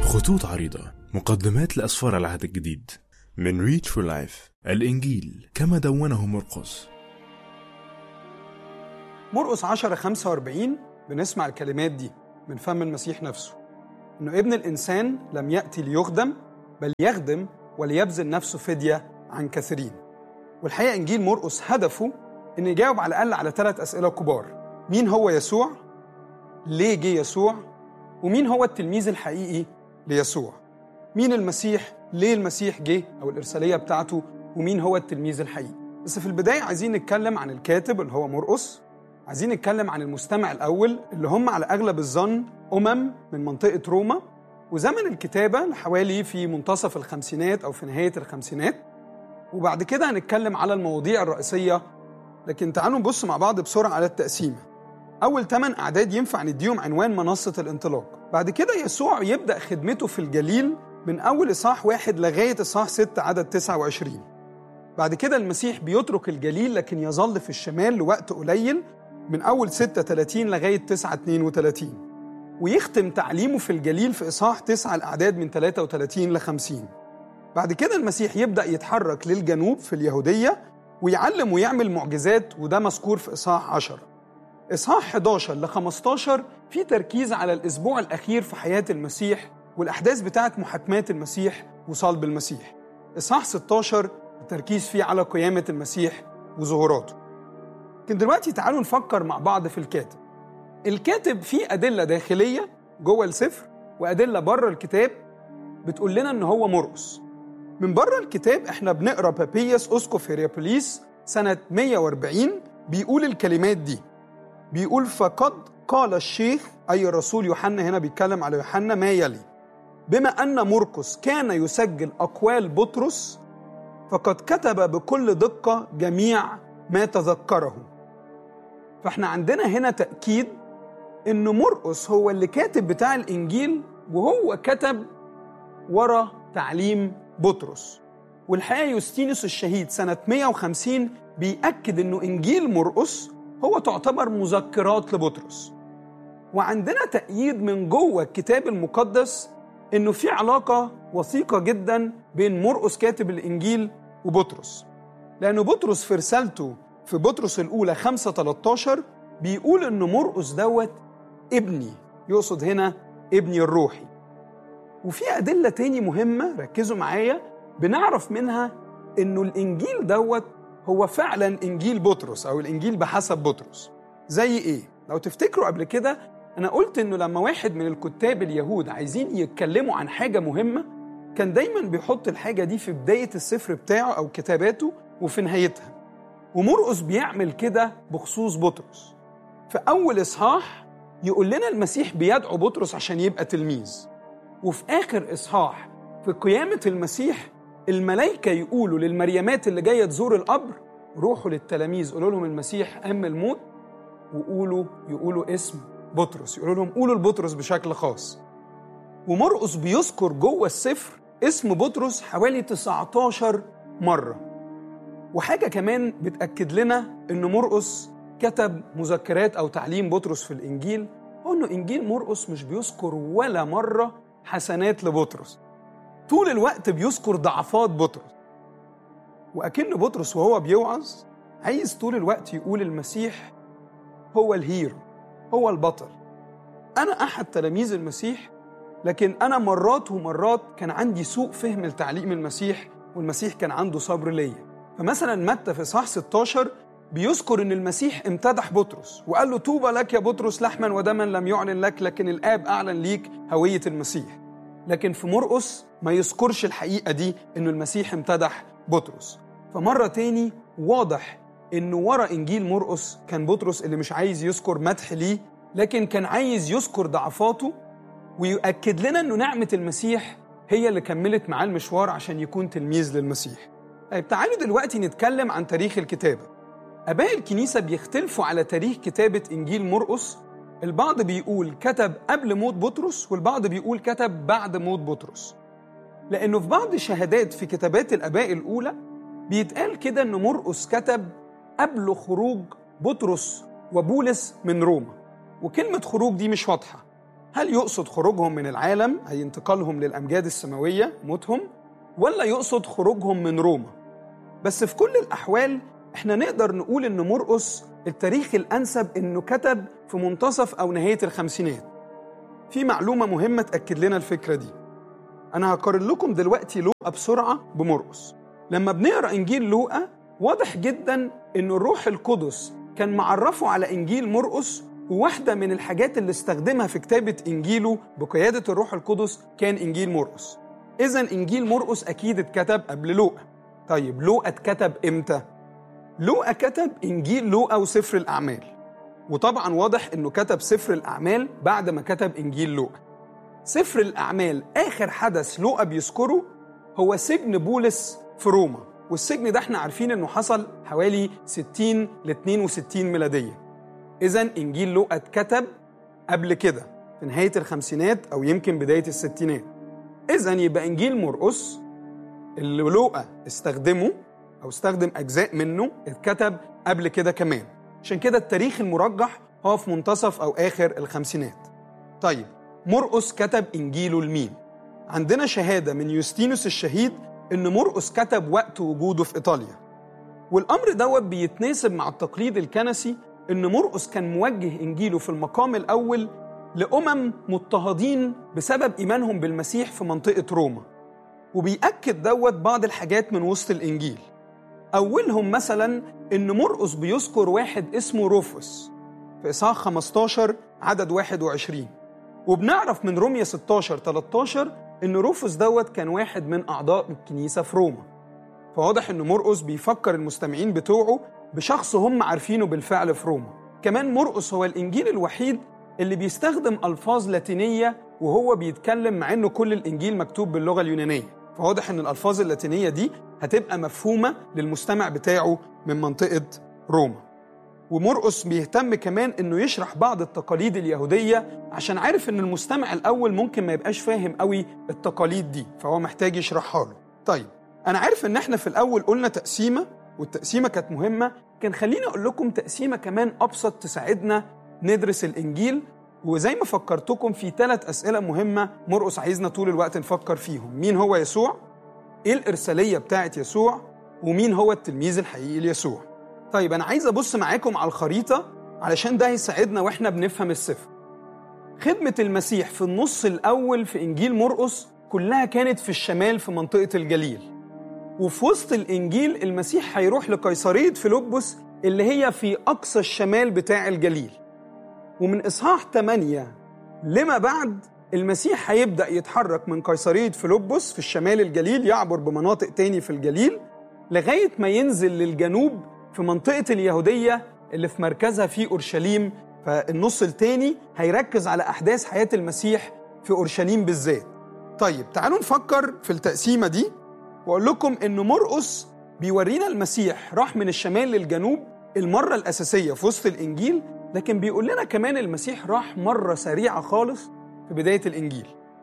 خطوط عريضة مقدمات لأسفار العهد الجديد من ريتش فور لايف الإنجيل كما دونه مرقس مرقس 10 45 بنسمع الكلمات دي من فم المسيح نفسه انه ابن الانسان لم ياتي ليخدم بل يخدم وليبذل نفسه فديه عن كثيرين والحقيقه انجيل مرقس هدفه ان يجاوب على الاقل على ثلاث اسئله كبار مين هو يسوع ليه جه يسوع ومين هو التلميذ الحقيقي ليسوع مين المسيح ليه المسيح جه او الارساليه بتاعته ومين هو التلميذ الحقيقي بس في البدايه عايزين نتكلم عن الكاتب اللي هو مرقس عايزين نتكلم عن المستمع الاول اللي هم على اغلب الظن امم من منطقه روما وزمن الكتابه لحوالي في منتصف الخمسينات او في نهايه الخمسينات وبعد كده هنتكلم على المواضيع الرئيسيه لكن تعالوا نبص مع بعض بسرعه على التقسيمه اول 8 اعداد ينفع نديهم عنوان منصه الانطلاق بعد كده يسوع يبدا خدمته في الجليل من اول اصحاح واحد لغايه اصحاح 6 عدد 29 بعد كده المسيح بيترك الجليل لكن يظل في الشمال لوقت قليل من أول 36 لغاية 9 32 ويختم تعليمه في الجليل في إصحاح 9 الأعداد من 33 ل 50 بعد كده المسيح يبدأ يتحرك للجنوب في اليهودية ويعلم ويعمل معجزات وده مذكور في إصحاح 10 إصحاح 11 ل 15 في تركيز على الأسبوع الأخير في حياة المسيح والأحداث بتاعة محاكمات المسيح وصلب المسيح إصحاح 16 التركيز فيه على قيامة المسيح وظهوراته لكن دلوقتي تعالوا نفكر مع بعض في الكاتب الكاتب فيه أدلة داخلية جوه السفر وأدلة بره الكتاب بتقول لنا إن هو مرقس من بره الكتاب احنا بنقرا بابيس اسقف هيريابوليس سنة 140 بيقول الكلمات دي بيقول فقد قال الشيخ أي الرسول يوحنا هنا بيتكلم على يوحنا ما يلي بما أن مرقس كان يسجل أقوال بطرس فقد كتب بكل دقة جميع ما تذكره فاحنا عندنا هنا تأكيد إن مرقس هو اللي كاتب بتاع الإنجيل وهو كتب ورا تعليم بطرس والحقيقة يوستينوس الشهيد سنة 150 بيأكد إنه إنجيل مرقس هو تعتبر مذكرات لبطرس وعندنا تأييد من جوه الكتاب المقدس إنه في علاقة وثيقة جدا بين مرقس كاتب الإنجيل وبطرس لأنه بطرس في رسالته في بطرس الأولى 5 13 بيقول إن مرقس دوت ابني يقصد هنا ابني الروحي وفي أدلة تاني مهمة ركزوا معايا بنعرف منها إنه الإنجيل دوت هو فعلا إنجيل بطرس أو الإنجيل بحسب بطرس زي إيه؟ لو تفتكروا قبل كده أنا قلت إنه لما واحد من الكتاب اليهود عايزين يتكلموا عن حاجة مهمة كان دايما بيحط الحاجة دي في بداية السفر بتاعه أو كتاباته وفي نهايتها ومرقس بيعمل كده بخصوص بطرس في أول إصحاح يقول لنا المسيح بيدعو بطرس عشان يبقى تلميذ وفي آخر إصحاح في قيامة المسيح الملائكة يقولوا للمريمات اللي جاية تزور القبر روحوا للتلاميذ قولوا لهم المسيح قام الموت وقولوا يقولوا اسم بطرس يقولوا لهم قولوا لبطرس بشكل خاص ومرقس بيذكر جوه السفر اسم بطرس حوالي 19 مرة وحاجة كمان بتأكد لنا إن مرقس كتب مذكرات أو تعليم بطرس في الإنجيل هو إنه إنجيل مرقس مش بيذكر ولا مرة حسنات لبطرس طول الوقت بيذكر ضعفات بطرس وأكن بطرس وهو بيوعظ عايز طول الوقت يقول المسيح هو الهيرو هو البطل أنا أحد تلاميذ المسيح لكن أنا مرات ومرات كان عندي سوء فهم لتعليم المسيح والمسيح كان عنده صبر ليا فمثلا متى في صح 16 بيذكر ان المسيح امتدح بطرس وقال له طوبى لك يا بطرس لحما ودما لم يعلن لك لكن الاب اعلن ليك هويه المسيح لكن في مرقس ما يذكرش الحقيقه دي انه المسيح امتدح بطرس فمره تاني واضح انه ورا انجيل مرقس كان بطرس اللي مش عايز يذكر مدح ليه لكن كان عايز يذكر ضعفاته ويؤكد لنا انه نعمه المسيح هي اللي كملت معاه المشوار عشان يكون تلميذ للمسيح طيب تعالوا دلوقتي نتكلم عن تاريخ الكتابة أباء الكنيسة بيختلفوا على تاريخ كتابة إنجيل مرقس البعض بيقول كتب قبل موت بطرس والبعض بيقول كتب بعد موت بطرس لأنه في بعض شهادات في كتابات الآباء الأولى بيتقال كده إن مرقس كتب قبل خروج بطرس وبولس من روما وكلمة خروج دي مش واضحة هل يقصد خروجهم من العالم أي انتقالهم للأمجاد السماوية موتهم ولا يقصد خروجهم من روما بس في كل الأحوال احنا نقدر نقول ان مرقس التاريخ الأنسب انه كتب في منتصف أو نهاية الخمسينات في معلومة مهمة تأكد لنا الفكرة دي أنا هقارن لكم دلوقتي لوقا بسرعة بمرقس لما بنقرأ إنجيل لوقا واضح جدا إن الروح القدس كان معرفه على إنجيل مرقس وواحدة من الحاجات اللي استخدمها في كتابة إنجيله بقيادة الروح القدس كان إنجيل مرقس إذا إنجيل مرقس أكيد اتكتب قبل لوقا طيب لوقا اتكتب إمتى؟ لوقا كتب إنجيل لوقا وسفر الأعمال وطبعا واضح إنه كتب سفر الأعمال بعد ما كتب إنجيل لوقا سفر الأعمال آخر حدث لوقا بيذكره هو سجن بولس في روما والسجن ده احنا عارفين انه حصل حوالي 60 ل 62 ميلادية إذا إنجيل لوقا اتكتب قبل كده في نهاية الخمسينات أو يمكن بداية الستينات إذا يبقى إنجيل مرقس اللي لوقا استخدمه أو استخدم أجزاء منه اتكتب قبل كده كمان عشان كده التاريخ المرجح هو في منتصف أو آخر الخمسينات طيب مرقس كتب إنجيله لمين؟ عندنا شهادة من يوستينوس الشهيد إن مرقس كتب وقت وجوده في إيطاليا والأمر دوت بيتناسب مع التقليد الكنسي إن مرقس كان موجه إنجيله في المقام الأول لأمم مضطهدين بسبب إيمانهم بالمسيح في منطقة روما وبيأكد دوت بعض الحاجات من وسط الإنجيل أولهم مثلا إن مرقس بيذكر واحد اسمه روفوس في إصحاح 15 عدد 21 وبنعرف من رومية 16 13 إن روفوس دوت كان واحد من أعضاء الكنيسة في روما فواضح إن مرقس بيفكر المستمعين بتوعه بشخص هم عارفينه بالفعل في روما كمان مرقس هو الإنجيل الوحيد اللي بيستخدم ألفاظ لاتينية وهو بيتكلم مع إنه كل الإنجيل مكتوب باللغة اليونانية فواضح إن الألفاظ اللاتينية دي هتبقى مفهومة للمستمع بتاعه من منطقة روما ومرقس بيهتم كمان انه يشرح بعض التقاليد اليهوديه عشان عارف ان المستمع الاول ممكن ما يبقاش فاهم قوي التقاليد دي فهو محتاج يشرحها له طيب انا عارف ان احنا في الاول قلنا تقسيمه والتقسيمه كانت مهمه كان خليني اقول لكم تقسيمه كمان ابسط تساعدنا ندرس الانجيل وزي ما فكرتكم في ثلاث اسئله مهمه مرقس عايزنا طول الوقت نفكر فيهم مين هو يسوع ايه الارساليه بتاعه يسوع ومين هو التلميذ الحقيقي ليسوع طيب انا عايز ابص معاكم على الخريطه علشان ده هيساعدنا واحنا بنفهم السفر خدمه المسيح في النص الاول في انجيل مرقس كلها كانت في الشمال في منطقه الجليل وفي وسط الانجيل المسيح هيروح لقيصريه فيلبس اللي هي في اقصى الشمال بتاع الجليل ومن اصحاح 8 لما بعد المسيح هيبدا يتحرك من قيصريه فيلبس في الشمال الجليل يعبر بمناطق تاني في الجليل لغايه ما ينزل للجنوب في منطقة اليهودية اللي في مركزها في أورشليم فالنص التاني هيركز على أحداث حياة المسيح في أورشليم بالذات طيب تعالوا نفكر في التقسيمة دي وأقول لكم إن مرقس بيورينا المسيح راح من الشمال للجنوب المرة الأساسية في وسط الإنجيل لكن بيقول لنا كمان المسيح راح مرة سريعة خالص في بداية الإنجيل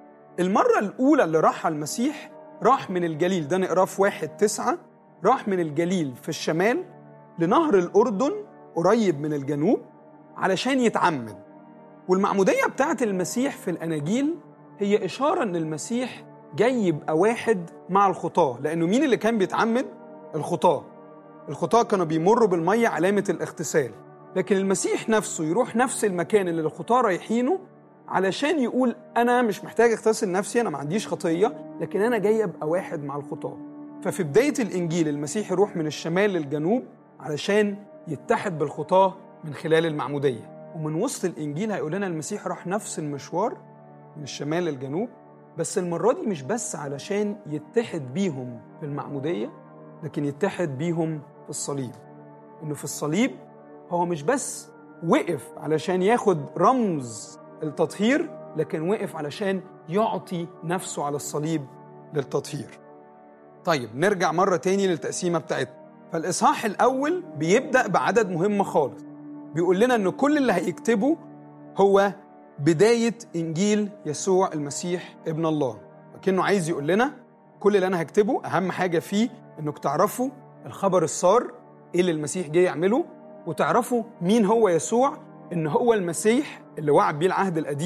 المرة الأولى اللي راحها المسيح راح من الجليل ده نقراه في واحد تسعة راح من الجليل في الشمال لنهر الأردن قريب من الجنوب علشان يتعمد والمعمودية بتاعت المسيح في الأناجيل هي إشارة إن المسيح جاي يبقى واحد مع الخطاة لأنه مين اللي كان بيتعمد؟ الخطاة الخطاة كانوا بيمروا بالمية علامة الاغتسال لكن المسيح نفسه يروح نفس المكان اللي الخطاة رايحينه علشان يقول أنا مش محتاج أغتسل نفسي أنا ما عنديش خطية لكن أنا جاي أبقى واحد مع الخطاة ففي بداية الإنجيل المسيح يروح من الشمال للجنوب علشان يتحد بالخطاة من خلال المعمودية ومن وسط الإنجيل هيقول لنا المسيح راح نفس المشوار من الشمال للجنوب بس المرة دي مش بس علشان يتحد بيهم في المعمودية لكن يتحد بيهم في الصليب إنه في الصليب هو مش بس وقف علشان ياخد رمز التطهير لكن وقف علشان يعطي نفسه على الصليب للتطهير طيب نرجع مرة تاني للتقسيمة بتاعتنا فالإصحاح الأول بيبدأ بعدد مهم خالص بيقول لنا إن كل اللي هيكتبه هو بداية إنجيل يسوع المسيح ابن الله لكنه عايز يقول لنا كل اللي أنا هكتبه أهم حاجة فيه إنك تعرفوا الخبر السار إيه اللي المسيح جاي يعمله وتعرفوا مين هو يسوع إن هو المسيح اللي وعد بيه العهد القديم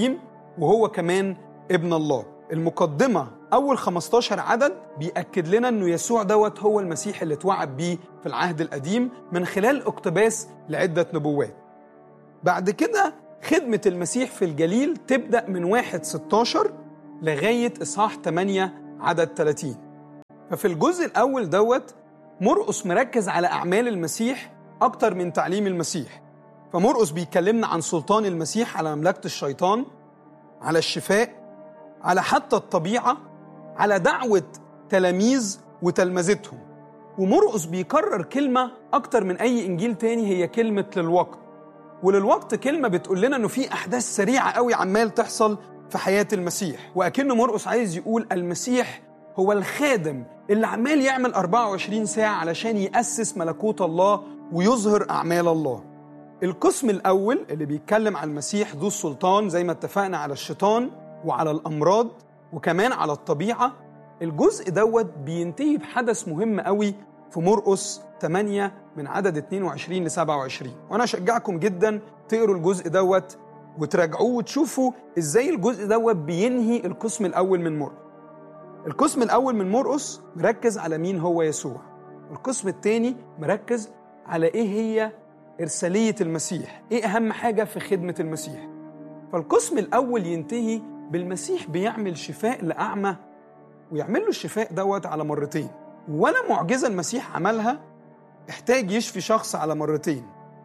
وهو كمان ابن الله المقدمة أول 15 عدد بيأكد لنا أنه يسوع دوت هو المسيح اللي اتوعد بيه في العهد القديم من خلال اقتباس لعدة نبوات بعد كده خدمة المسيح في الجليل تبدأ من واحد 16 لغاية إصحاح 8 عدد 30 ففي الجزء الأول دوت مرقس مركز على أعمال المسيح أكتر من تعليم المسيح فمرقس بيكلمنا عن سلطان المسيح على مملكة الشيطان على الشفاء على حتى الطبيعة على دعوة تلاميذ وتلمذتهم ومرقس بيكرر كلمة أكتر من أي إنجيل تاني هي كلمة للوقت وللوقت كلمة بتقول لنا إنه في أحداث سريعة قوي عمال تحصل في حياة المسيح وأكنه مرقس عايز يقول المسيح هو الخادم اللي عمال يعمل 24 ساعة علشان يأسس ملكوت الله ويظهر أعمال الله القسم الأول اللي بيتكلم عن المسيح ذو السلطان زي ما اتفقنا على الشيطان وعلى الأمراض وكمان على الطبيعة الجزء دوت بينتهي بحدث مهم قوي في مرقس 8 من عدد 22 ل 27 وأنا أشجعكم جدا تقروا الجزء دوت وتراجعوه وتشوفوا ازاي الجزء دوت بينهي القسم الأول من مرقس القسم الأول من مرقس مركز على مين هو يسوع القسم الثاني مركز على إيه هي إرسالية المسيح إيه أهم حاجة في خدمة المسيح فالقسم الأول ينتهي بالمسيح بيعمل شفاء لأعمى ويعمل له الشفاء دوت على مرتين ولا معجزة المسيح عملها احتاج يشفي شخص على مرتين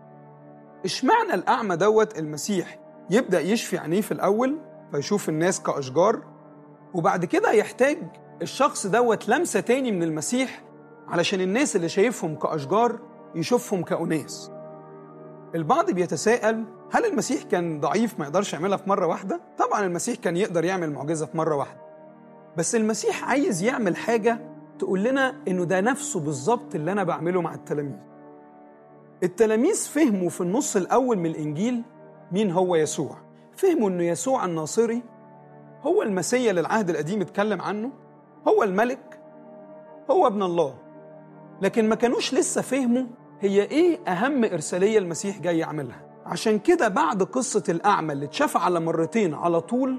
اشمعنى الأعمى دوت المسيح يبدأ يشفي عينيه في الأول فيشوف الناس كأشجار وبعد كده يحتاج الشخص دوت لمسة تاني من المسيح علشان الناس اللي شايفهم كأشجار يشوفهم كأناس البعض بيتساءل هل المسيح كان ضعيف ما يقدرش يعملها في مرة واحدة؟ طبعا المسيح كان يقدر يعمل معجزة في مرة واحدة بس المسيح عايز يعمل حاجة تقول لنا إنه ده نفسه بالظبط اللي أنا بعمله مع التلاميذ التلاميذ فهموا في النص الأول من الإنجيل مين هو يسوع فهموا إنه يسوع الناصري هو المسيا اللي العهد القديم اتكلم عنه هو الملك هو ابن الله لكن ما كانوش لسه فهموا هي ايه اهم ارساليه المسيح جاي يعملها عشان كده بعد قصه الاعمى اللي اتشاف على مرتين على طول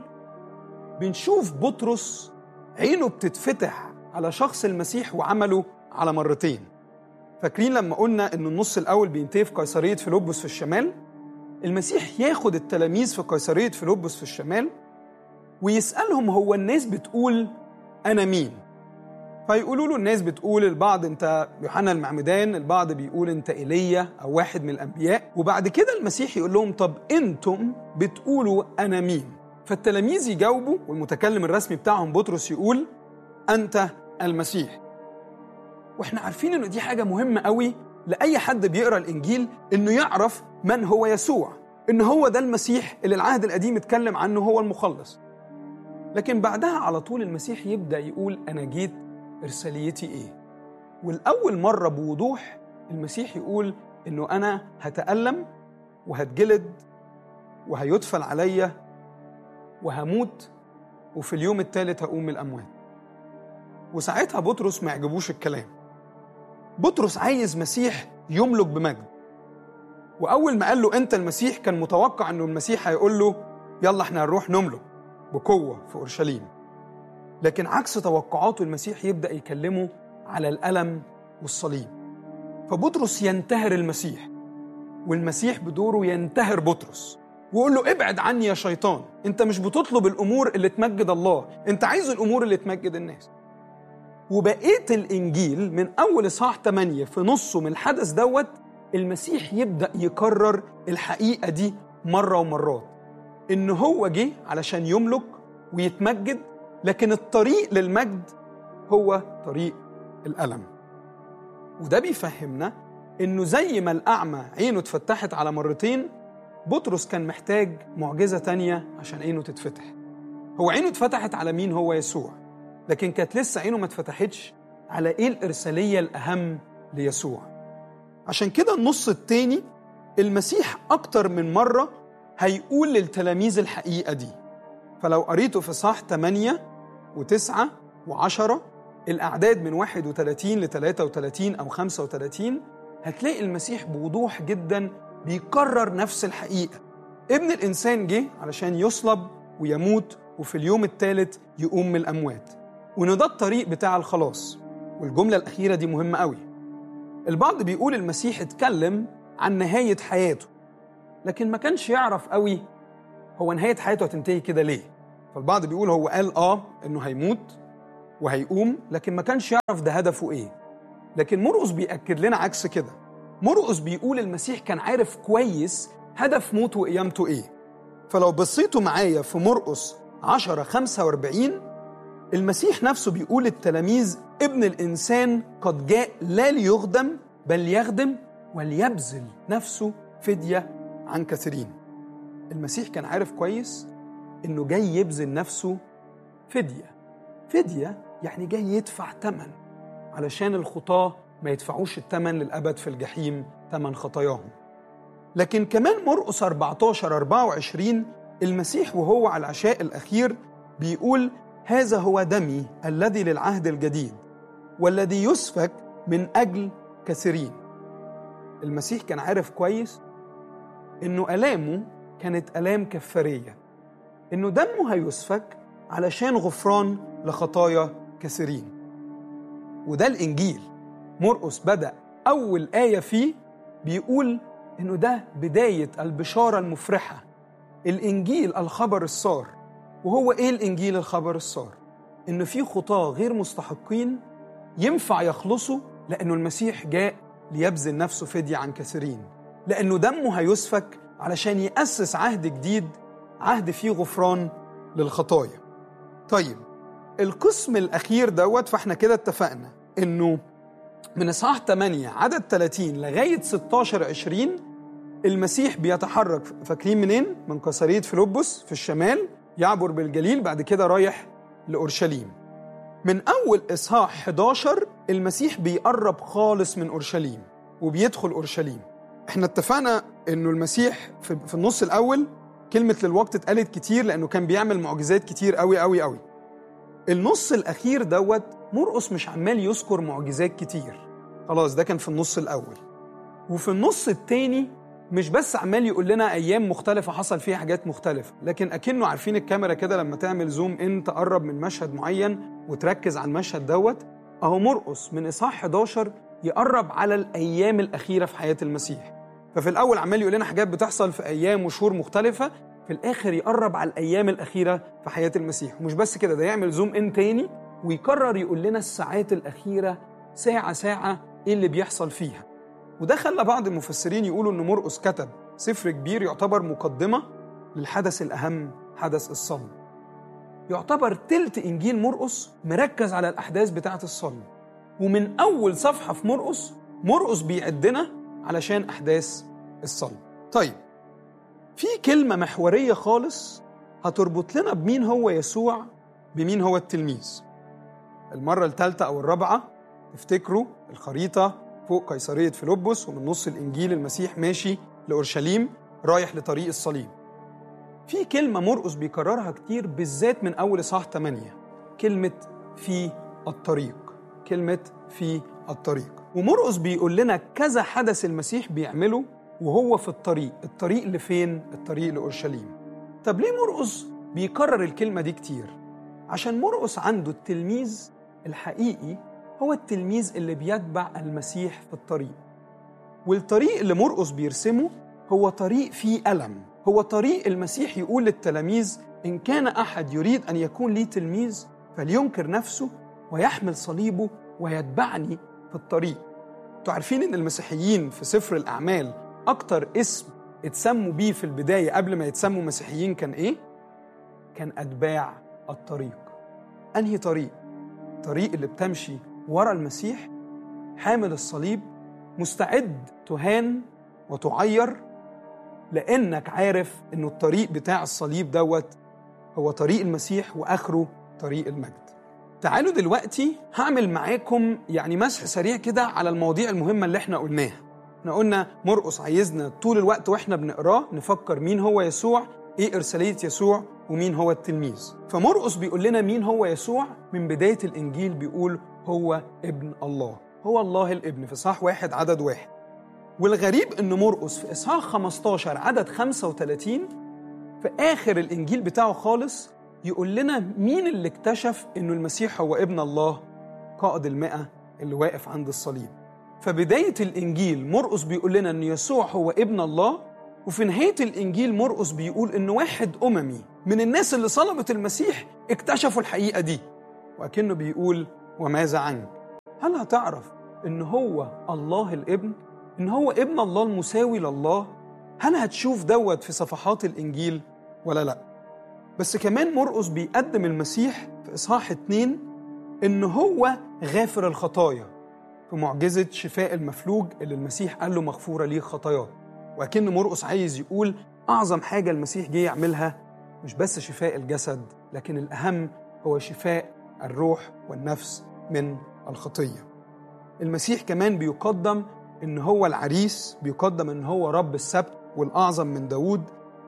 بنشوف بطرس عينه بتتفتح على شخص المسيح وعمله على مرتين فاكرين لما قلنا ان النص الاول بينتهي في قيصريه فيلبس في الشمال المسيح ياخد التلاميذ في قيصريه فيلبس في الشمال ويسالهم هو الناس بتقول انا مين فيقولوا له الناس بتقول البعض انت يوحنا المعمدان البعض بيقول انت ايليا او واحد من الانبياء وبعد كده المسيح يقول لهم طب انتم بتقولوا انا مين فالتلاميذ يجاوبوا والمتكلم الرسمي بتاعهم بطرس يقول انت المسيح واحنا عارفين انه دي حاجه مهمه قوي لاي حد بيقرا الانجيل انه يعرف من هو يسوع ان هو ده المسيح اللي العهد القديم اتكلم عنه هو المخلص لكن بعدها على طول المسيح يبدا يقول انا جيت ارساليتي ايه والاول مره بوضوح المسيح يقول انه انا هتالم وهتجلد وهيدفل عليا وهموت وفي اليوم الثالث هقوم من الاموات وساعتها بطرس ما يعجبوش الكلام بطرس عايز مسيح يملك بمجد واول ما قال له انت المسيح كان متوقع انه المسيح هيقول له يلا احنا هنروح نملك بقوه في اورشليم لكن عكس توقعاته المسيح يبدا يكلمه على الالم والصليب فبطرس ينتهر المسيح والمسيح بدوره ينتهر بطرس ويقول له ابعد عني يا شيطان انت مش بتطلب الامور اللي تمجد الله انت عايز الامور اللي تمجد الناس وبقيه الانجيل من اول اصحاح 8 في نصه من الحدث دوت المسيح يبدا يكرر الحقيقه دي مره ومرات ان هو جه علشان يملك ويتمجد لكن الطريق للمجد هو طريق الالم وده بيفهمنا انه زي ما الاعمى عينه اتفتحت على مرتين بطرس كان محتاج معجزه تانية عشان عينه تتفتح هو عينه اتفتحت على مين هو يسوع لكن كانت لسه عينه ما اتفتحتش على ايه الارساليه الاهم ليسوع عشان كده النص التاني المسيح اكتر من مره هيقول للتلاميذ الحقيقه دي فلو قريته في صح 8 و9 و10 الأعداد من 31 ل 33 أو 35 هتلاقي المسيح بوضوح جدا بيكرر نفس الحقيقة ابن الإنسان جه علشان يصلب ويموت وفي اليوم الثالث يقوم من الأموات وإن ده الطريق بتاع الخلاص والجملة الأخيرة دي مهمة قوي البعض بيقول المسيح اتكلم عن نهاية حياته لكن ما كانش يعرف قوي هو نهاية حياته هتنتهي كده ليه فالبعض بيقول هو قال آه إنه هيموت وهيقوم لكن ما كانش يعرف ده هدفه إيه لكن مرقس بيأكد لنا عكس كده مرقس بيقول المسيح كان عارف كويس هدف موته وقيامته إيه فلو بصيتوا معايا في مرقس 10 45 المسيح نفسه بيقول للتلاميذ ابن الإنسان قد جاء لا ليخدم بل يخدم وليبذل نفسه فدية عن كثيرين المسيح كان عارف كويس إنه جاي يبذل نفسه فدية فدية يعني جاي يدفع تمن علشان الخطاة ما يدفعوش التمن للأبد في الجحيم تمن خطاياهم لكن كمان مرقس 14 24 المسيح وهو على العشاء الأخير بيقول هذا هو دمي الذي للعهد الجديد والذي يسفك من أجل كثيرين المسيح كان عارف كويس إنه آلامه كانت آلام كفارية إنه دمه هيسفك علشان غفران لخطايا كثيرين وده الإنجيل مرقس بدأ أول آية فيه بيقول إنه ده بداية البشارة المفرحة الإنجيل الخبر السار وهو إيه الإنجيل الخبر السار؟ إنه في خطاة غير مستحقين ينفع يخلصوا لأنه المسيح جاء ليبذل نفسه فدية عن كثيرين لأنه دمه هيسفك علشان يأسس عهد جديد عهد فيه غفران للخطايا طيب القسم الأخير دوت فاحنا كده اتفقنا إنه من إصحاح 8 عدد 30 لغاية 16 20 المسيح بيتحرك فاكرين منين؟ من قصرية فيلبس في الشمال يعبر بالجليل بعد كده رايح لأورشليم من أول إصحاح 11 المسيح بيقرب خالص من أورشليم وبيدخل أورشليم احنا اتفقنا انه المسيح في, في النص الاول كلمة للوقت اتقالت كتير لانه كان بيعمل معجزات كتير قوي قوي قوي النص الاخير دوت مرقس مش عمال يذكر معجزات كتير خلاص ده كان في النص الاول وفي النص التاني مش بس عمال يقول لنا ايام مختلفه حصل فيها حاجات مختلفه لكن اكنه عارفين الكاميرا كده لما تعمل زوم ان تقرب من مشهد معين وتركز على المشهد دوت اهو مرقس من اصحاح 11 يقرب على الايام الاخيره في حياه المسيح ففي الاول عمال يقول لنا حاجات بتحصل في ايام وشهور مختلفه في الاخر يقرب على الايام الاخيره في حياه المسيح ومش بس كده ده يعمل زوم ان تاني ويكرر يقول لنا الساعات الاخيره ساعه ساعه ايه اللي بيحصل فيها وده خلى بعض المفسرين يقولوا ان مرقس كتب سفر كبير يعتبر مقدمه للحدث الاهم حدث الصلب يعتبر تلت انجيل مرقس مركز على الاحداث بتاعه الصلب ومن اول صفحه في مرقس مرقس بيعدنا علشان احداث الصلب طيب في كلمه محوريه خالص هتربط لنا بمين هو يسوع بمين هو التلميذ المره الثالثه او الرابعه تفتكروا الخريطه فوق قيصريه فيلبس ومن نص الانجيل المسيح ماشي لاورشليم رايح لطريق الصليب في كلمه مرقس بيكررها كتير بالذات من اول اصحاح 8 كلمه في الطريق كلمه في الطريق ومرقس بيقول لنا كذا حدث المسيح بيعمله وهو في الطريق الطريق لفين الطريق لاورشليم طب ليه مرقس بيكرر الكلمه دي كتير عشان مرقس عنده التلميذ الحقيقي هو التلميذ اللي بيتبع المسيح في الطريق والطريق اللي مرقس بيرسمه هو طريق فيه ألم هو طريق المسيح يقول للتلاميذ إن كان أحد يريد أن يكون لي تلميذ فلينكر نفسه ويحمل صليبه ويتبعني في الطريق انتوا عارفين ان المسيحيين في سفر الاعمال اكتر اسم اتسموا بيه في البدايه قبل ما يتسموا مسيحيين كان ايه كان اتباع الطريق انهي طريق الطريق اللي بتمشي ورا المسيح حامل الصليب مستعد تهان وتعير لانك عارف انه الطريق بتاع الصليب دوت هو طريق المسيح واخره طريق المجد تعالوا دلوقتي هعمل معاكم يعني مسح سريع كده على المواضيع المهمة اللي احنا قلناها احنا قلنا مرقس عايزنا طول الوقت واحنا بنقراه نفكر مين هو يسوع ايه ارسالية يسوع ومين هو التلميذ فمرقس بيقول لنا مين هو يسوع من بداية الانجيل بيقول هو ابن الله هو الله الابن في صح واحد عدد واحد والغريب ان مرقس في اصحاح 15 عدد 35 في آخر الإنجيل بتاعه خالص يقول لنا مين اللي اكتشف إنه المسيح هو ابن الله قائد المئة اللي واقف عند الصليب فبداية الإنجيل مرقس بيقول لنا إن يسوع هو ابن الله وفي نهاية الإنجيل مرقس بيقول إن واحد أممي من الناس اللي صلبت المسيح اكتشفوا الحقيقة دي وأكنه بيقول وماذا عنك؟ هل هتعرف إن هو الله الابن؟ إن هو ابن الله المساوي لله؟ هل هتشوف دوت في صفحات الإنجيل ولا لأ؟ بس كمان مرقس بيقدم المسيح في إصحاح اتنين إن هو غافر الخطايا في معجزة شفاء المفلوج اللي المسيح قال له مغفورة ليه خطاياك وأكن مرقس عايز يقول أعظم حاجة المسيح جه يعملها مش بس شفاء الجسد لكن الأهم هو شفاء الروح والنفس من الخطية المسيح كمان بيقدم إن هو العريس بيقدم إن هو رب السبت والأعظم من داود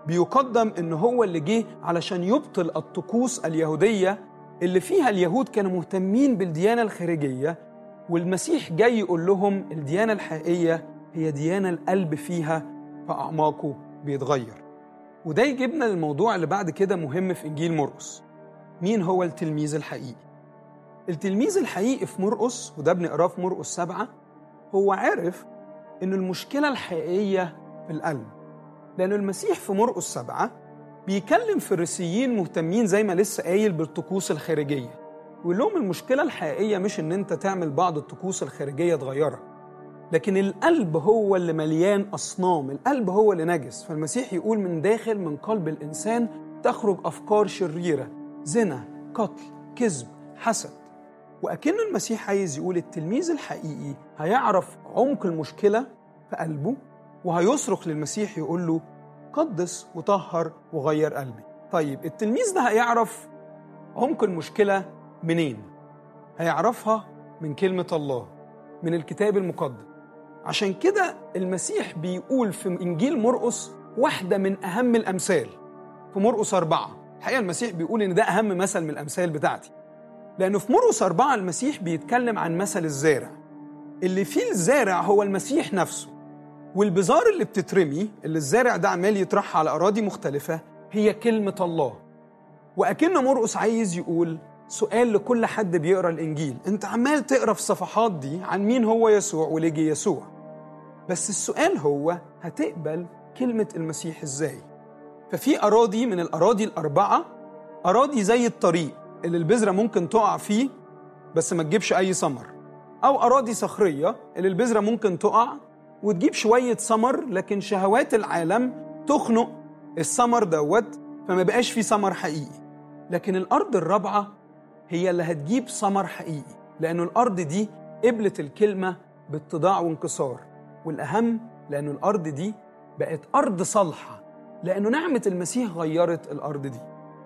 بيقدم إن هو اللي جه علشان يبطل الطقوس اليهودية اللي فيها اليهود كانوا مهتمين بالديانة الخارجية والمسيح جاي يقول لهم الديانة الحقيقية هي ديانة القلب فيها فأعماقه بيتغير وده يجيبنا للموضوع اللي بعد كده مهم في إنجيل مرقس مين هو التلميذ الحقيقي؟ التلميذ الحقيقي في مرقس وده بنقراه في مرقس سبعة هو عرف إن المشكلة الحقيقية في القلب لأن المسيح في مرقس سبعة بيكلم فريسيين مهتمين زي ما لسه قايل بالطقوس الخارجية ويقول لهم المشكلة الحقيقية مش إن أنت تعمل بعض الطقوس الخارجية تغيرها لكن القلب هو اللي مليان أصنام القلب هو اللي نجس فالمسيح يقول من داخل من قلب الإنسان تخرج أفكار شريرة زنا قتل كذب حسد وأكن المسيح عايز يقول التلميذ الحقيقي هيعرف عمق المشكلة في قلبه وهيصرخ للمسيح يقول له قدس وطهر وغير قلبي طيب التلميذ ده هيعرف عمق المشكلة منين؟ هيعرفها من كلمة الله من الكتاب المقدس عشان كده المسيح بيقول في إنجيل مرقس واحدة من أهم الأمثال في مرقس أربعة الحقيقة المسيح بيقول إن ده أهم مثل من الأمثال بتاعتي لأنه في مرقس أربعة المسيح بيتكلم عن مثل الزارع اللي فيه الزارع هو المسيح نفسه والبذار اللي بتترمي اللي الزارع ده عمال يطرحها على أراضي مختلفة هي كلمة الله وأكن مرقس عايز يقول سؤال لكل حد بيقرا الانجيل انت عمال تقرا في الصفحات دي عن مين هو يسوع وليه جه يسوع بس السؤال هو هتقبل كلمه المسيح ازاي ففي اراضي من الاراضي الاربعه اراضي زي الطريق اللي البذره ممكن تقع فيه بس ما تجيبش اي ثمر او اراضي صخريه اللي البذره ممكن تقع وتجيب شويه ثمر لكن شهوات العالم تخنق الثمر دوت فما بقاش فيه ثمر حقيقي لكن الارض الرابعه هي اللي هتجيب ثمر حقيقي لأنه الأرض دي قبلت الكلمة باتضاع وانكسار والأهم لأنه الأرض دي بقت أرض صالحة لأنه نعمة المسيح غيرت الأرض دي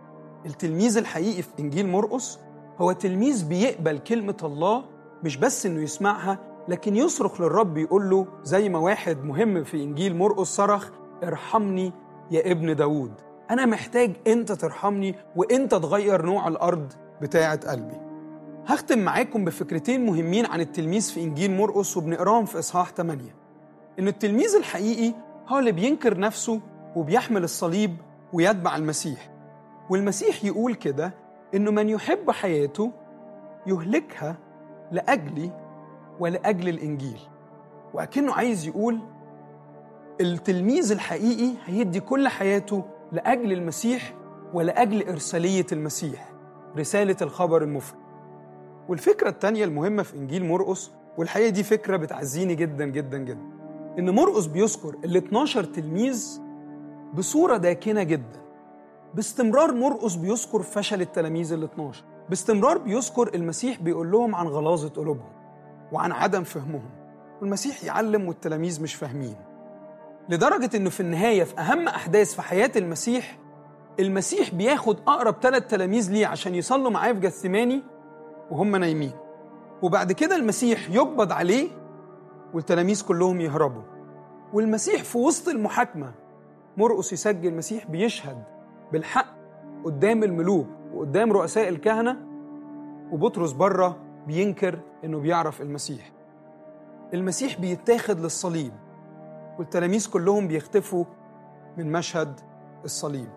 التلميذ الحقيقي في إنجيل مرقس هو تلميذ بيقبل كلمة الله مش بس إنه يسمعها لكن يصرخ للرب يقول له زي ما واحد مهم في إنجيل مرقس صرخ ارحمني يا ابن داود أنا محتاج أنت ترحمني وأنت تغير نوع الأرض بتاعة قلبي هختم معاكم بفكرتين مهمين عن التلميذ في إنجيل مرقس وبنقراهم في إصحاح 8 إن التلميذ الحقيقي هو اللي بينكر نفسه وبيحمل الصليب ويتبع المسيح والمسيح يقول كده إنه من يحب حياته يهلكها لأجلي ولأجل الإنجيل وأكنه عايز يقول التلميذ الحقيقي هيدي كل حياته لأجل المسيح ولأجل إرسالية المسيح رسالة الخبر المفرد والفكرة التانية المهمة في إنجيل مرقس والحقيقة دي فكرة بتعزيني جدا جدا جدا إن مرقس بيذكر ال 12 تلميذ بصورة داكنة جدا باستمرار مرقس بيذكر فشل التلاميذ ال 12 باستمرار بيذكر المسيح بيقول لهم عن غلاظة قلوبهم وعن عدم فهمهم والمسيح يعلم والتلاميذ مش فاهمين لدرجة إنه في النهاية في أهم أحداث في حياة المسيح المسيح بياخد أقرب ثلاث تلاميذ ليه عشان يصلوا معاه في جثماني وهم نايمين وبعد كده المسيح يقبض عليه والتلاميذ كلهم يهربوا والمسيح في وسط المحاكمة مرقس يسجل المسيح بيشهد بالحق قدام الملوك وقدام رؤساء الكهنة وبطرس بره بينكر إنه بيعرف المسيح المسيح بيتاخد للصليب والتلاميذ كلهم بيختفوا من مشهد الصليب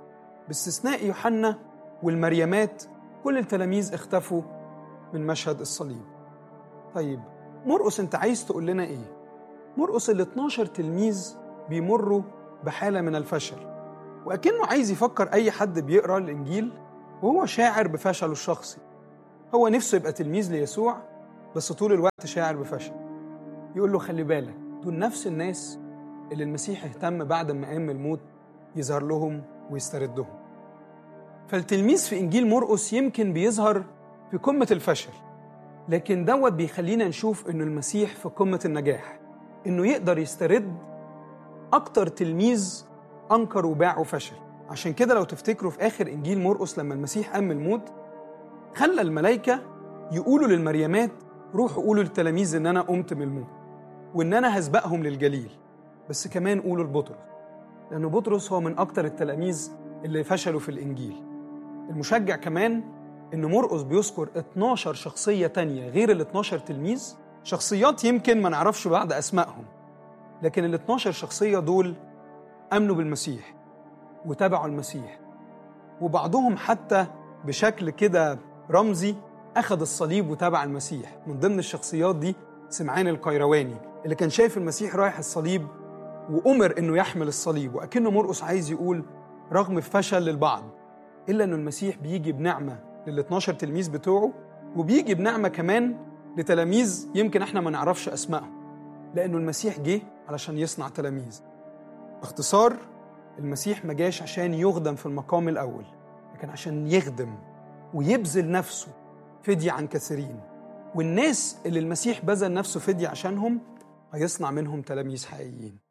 باستثناء يوحنا والمريمات كل التلاميذ اختفوا من مشهد الصليب طيب مرقس انت عايز تقول لنا ايه مرقس ال 12 تلميذ بيمروا بحاله من الفشل واكنه عايز يفكر اي حد بيقرا الانجيل وهو شاعر بفشله الشخصي هو نفسه يبقى تلميذ ليسوع بس طول الوقت شاعر بفشل يقول له خلي بالك دول نفس الناس اللي المسيح اهتم بعد ما قام من الموت يظهر لهم ويستردهم فالتلميذ في انجيل مرقس يمكن بيظهر في قمه الفشل لكن دوت بيخلينا نشوف انه المسيح في قمه النجاح انه يقدر يسترد اكتر تلميذ انكر وباع وفشل عشان كده لو تفتكروا في اخر انجيل مرقس لما المسيح قام من الموت خلى الملائكه يقولوا للمريمات روحوا قولوا للتلاميذ ان انا قمت من الموت وان انا هسبقهم للجليل بس كمان قولوا لبطرس لأن بطرس هو من أكتر التلاميذ اللي فشلوا في الإنجيل المشجع كمان إن مرقس بيذكر 12 شخصية تانية غير ال 12 تلميذ شخصيات يمكن ما نعرفش بعض أسمائهم لكن ال 12 شخصية دول آمنوا بالمسيح وتابعوا المسيح وبعضهم حتى بشكل كده رمزي أخذ الصليب وتابع المسيح من ضمن الشخصيات دي سمعان القيرواني اللي كان شايف المسيح رايح الصليب وأمر إنه يحمل الصليب وأكنه مرقس عايز يقول رغم فشل للبعض إلا إنه المسيح بيجي بنعمة لل 12 تلميذ بتوعه وبيجي بنعمة كمان لتلاميذ يمكن إحنا ما نعرفش أسمائهم لأنه المسيح جه علشان يصنع تلاميذ باختصار المسيح ما جاش عشان يخدم في المقام الأول لكن عشان يخدم ويبذل نفسه فدية عن كثيرين والناس اللي المسيح بذل نفسه فدية عشانهم هيصنع منهم تلاميذ حقيقيين